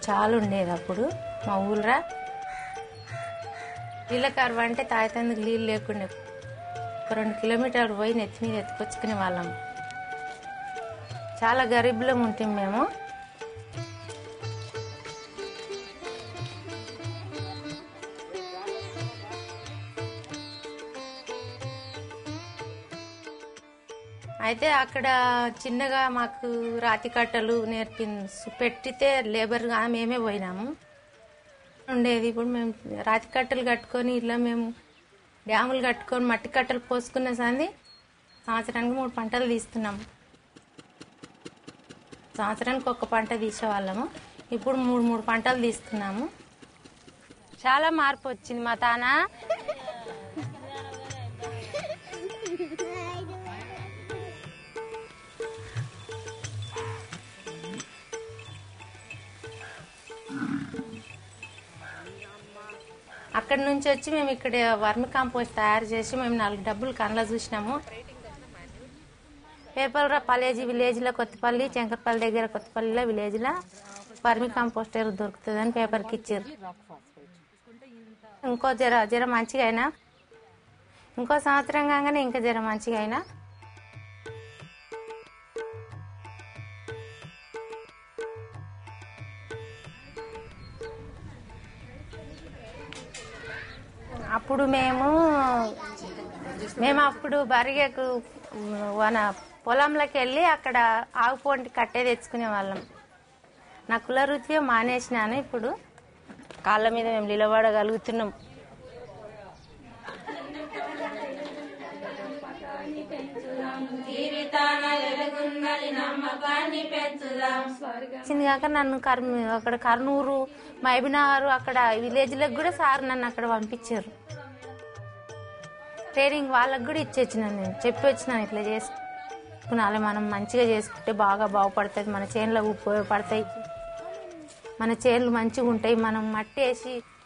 చాలా ఉండేది అప్పుడు మా ఊళ్ళో నీళ్ళ కరువు అంటే తాగేందుకు నీళ్ళు లేకుండే ఒక రెండు కిలోమీటర్లు పోయి నెత్తి మీద ఎత్తుకొచ్చుకునే వాళ్ళం చాలా గరీబులం ఉంటాం మేము అయితే అక్కడ చిన్నగా మాకు రాతి కట్టలు నేర్పి పెట్టితే లేబర్గా మేమే పోయినాము ఉండేది ఇప్పుడు మేము రాతి కట్టలు కట్టుకొని ఇట్లా మేము డ్యాములు కట్టుకొని మట్టి కట్టలు పోసుకున్న సంది సంవత్సరానికి మూడు పంటలు తీస్తున్నాము సంవత్సరానికి ఒక పంట తీసేవాళ్ళము ఇప్పుడు మూడు మూడు పంటలు తీస్తున్నాము చాలా మార్పు వచ్చింది మా తాన అక్కడి నుంచి వచ్చి మేము ఇక్కడ వర్మి కాంపోస్ట్ తయారు చేసి మేము నాలుగు డబ్బులు కళ్ళ చూసినాము పేపర్ పలేజీ విలేజ్లో కొత్తపల్లి శంకరపల్లి దగ్గర కొత్తపల్లిలో విలేజ్లో వర్మి కాంపోస్ట్ ఎరువు దొరుకుతుందని పేపర్కి ఇచ్చారు ఇంకో జర జర మంచిగా అయినా ఇంకో సంవత్సరం కాగానే ఇంకా జర మంచిగా అయినా అప్పుడు మేము మేము అప్పుడు బరిగకు మన పొలంలోకి వెళ్ళి అక్కడ ఆవు పొంటి కట్టే తెచ్చుకునే వాళ్ళం నా కుల రుచి మానేసినాను ఇప్పుడు కాళ్ళ మీద మేము నిలబడగలుగుతున్నాం వచ్చింది కాక నన్ను కర్మ అక్కడ కర్నూలు మైబినారు అక్కడ విలేజ్లకు కూడా సార్ నన్ను అక్కడ పంపించారు ట్రైనింగ్ వాళ్ళకి కూడా ఇచ్చేచ్చినాను నేను చెప్పి వచ్చినాను ఇట్లా చేసుకున్నాలి మనం మంచిగా చేసుకుంటే బాగా బాగుపడుతుంది మన చేనులకు ఉపయోగపడతాయి మన చేనులు మంచిగా ఉంటాయి మనం మట్టి వేసి